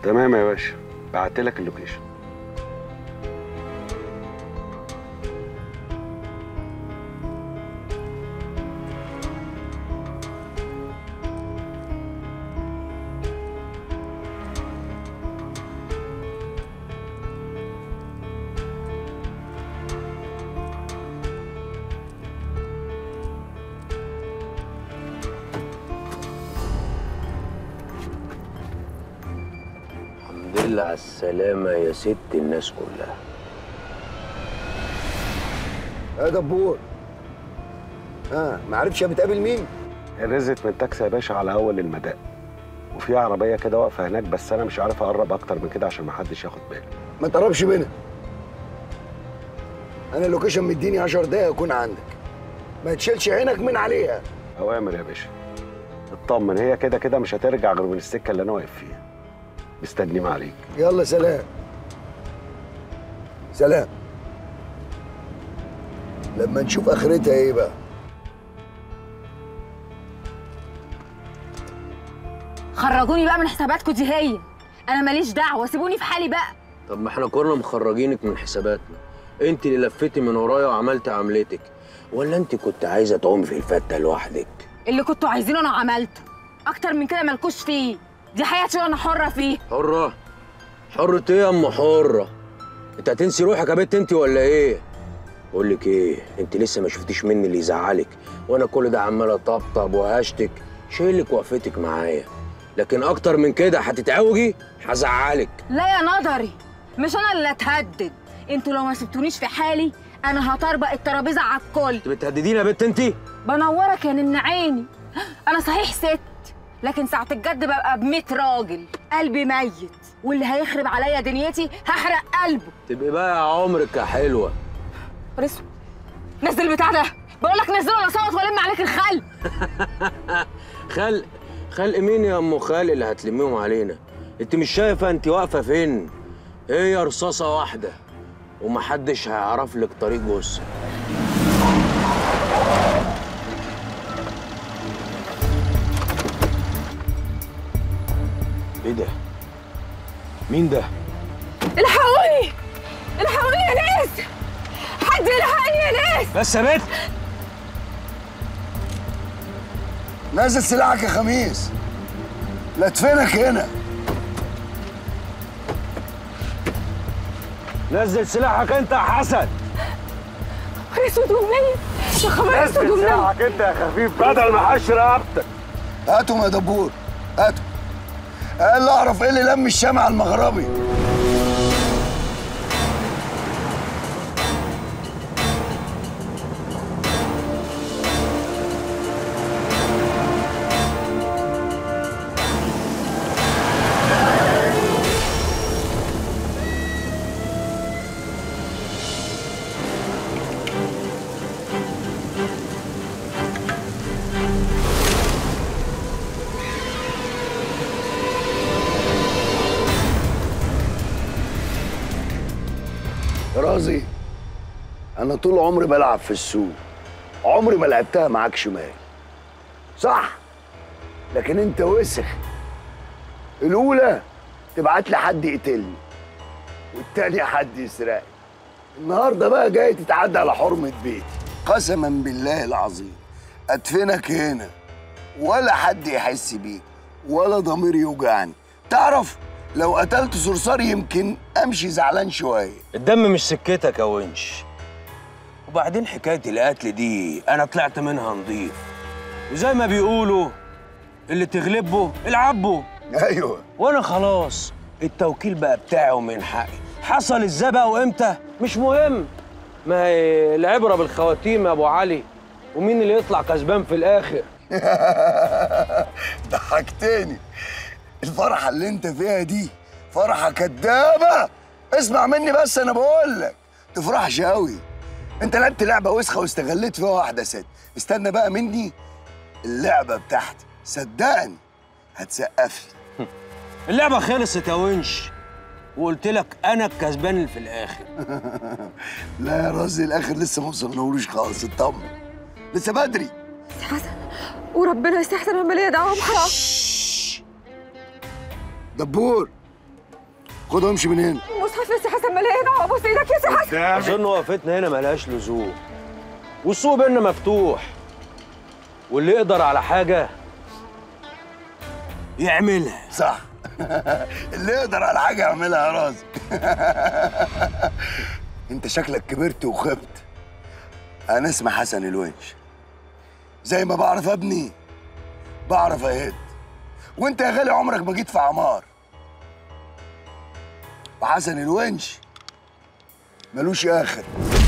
تمام يا باشا بعت لك اللوكيشن الحمد لله على السلامة يا ست الناس كلها يا دبور ها ما عرفتش بتقابل مين نزلت من التاكسي يا باشا على اول المداء وفي عربيه كده واقفه هناك بس انا مش عارف اقرب اكتر من كده عشان ما حدش ياخد باله ما تقربش منها انا اللوكيشن مديني 10 دقايق اكون عندك ما تشيلش عينك من عليها اوامر يا باشا اطمن هي كده كده مش هترجع غير من السكه اللي انا واقف فيها مستنيم عليك يلا سلام سلام لما نشوف اخرتها ايه بقى خرجوني بقى من حساباتكم دي هي انا ماليش دعوه سيبوني في حالي بقى طب ما احنا كنا مخرجينك من حساباتنا انت اللي لفتي من ورايا وعملت عملتك ولا انت كنت عايزه تعومي في الفته لوحدك اللي كنتوا عايزينه انا عملته اكتر من كده مالكوش فيه دي حياتي وانا حره فيه حره حرة ايه يا ام حره انت هتنسي روحك يا بنت انت ولا ايه بقول لك ايه انت لسه ما شفتيش مني اللي يزعلك وانا كل ده عمال اطبطب وهشتك شايلك وقفتك معايا لكن اكتر من كده هتتعوجي هزعلك لا يا نظري مش انا اللي اتهدد انتوا لو ما سبتونيش في حالي انا هطربق الترابيزه على الكل انت بتهدديني يا بنت انت بنورك يا نن عيني انا صحيح ست لكن ساعة الجد ببقى بميت راجل قلبي ميت واللي هيخرب عليا دنيتي هحرق قلبه تبقي بقى يا عمرك يا حلوه رسو نزل البتاع ده بقول لك نزله ولا صوت والم عليك الخل خلق خلق مين يا ام خالق اللي هتلميهم علينا انت مش شايفه انت واقفه فين هي رصاصه واحده ومحدش هيعرف لك طريق جثه ايه ده مين ده الحقوني الحقوني يا ناس حد يلحقني يا ناس بس يا بنت نازل سلاحك يا خميس لا تفينك هنا نزل سلاحك انت يا حسن خبر اسود ومنيل يا خبر اسود ومنيل انت يا خفيف بدل ما حش رقبتك هاتهم يا دبور هاتهم قال اعرف ايه اللي لم الشمع المغربي رازي انا طول عمري بلعب في السوق عمري ما لعبتها معاك شمال صح لكن انت وسخ الاولى تبعت لي حد يقتلني والتانية حد يسرقني النهارده بقى جاي تتعدى على حرمة بيتي قسما بالله العظيم ادفنك هنا ولا حد يحس بيك ولا ضمير يوجعني تعرف لو قتلت صرصار يمكن امشي زعلان شويه الدم مش سكتك يا ونش وبعدين حكاية القتل دي أنا طلعت منها نضيف وزي ما بيقولوا اللي تغلبه العبه ايوه وأنا خلاص التوكيل بقى بتاعي ومن حقي حصل ازاي بقى وامتى مش مهم ما هي العبرة بالخواتيم يا أبو علي ومين اللي يطلع كسبان في الآخر ضحكتني الفرحه اللي انت فيها دي فرحه كدابه اسمع مني بس انا بقول لك تفرحش قوي انت لعبت لعبه وسخه واستغليت فيها واحده ست استنى بقى مني اللعبه بتاعتي صدقني هتسقف لي اللعبة خلصت يا ونش وقلت لك أنا الكسبان اللي في الآخر لا يا رازي الاخر لسه ما وصلناهوش خالص اطمن لسه بدري حسن وربنا يستحسن انا ليا دعوه بحرام دبور خد وامشي من هنا مصحف يا سي حسن مالي دعوه ابوس ايدك يا سي حسن اظن وقفتنا هنا ملهاش لزوم والسوق بينا مفتوح واللي يقدر على حاجه يعملها صح اللي يقدر على حاجه يعملها يا رازق انت شكلك كبرت وخبت انا اسمي حسن الونش زي ما بعرف ابني بعرف اهد وانت يا غالي عمرك ما جيت في عمار وحسن الونش ملوش اخر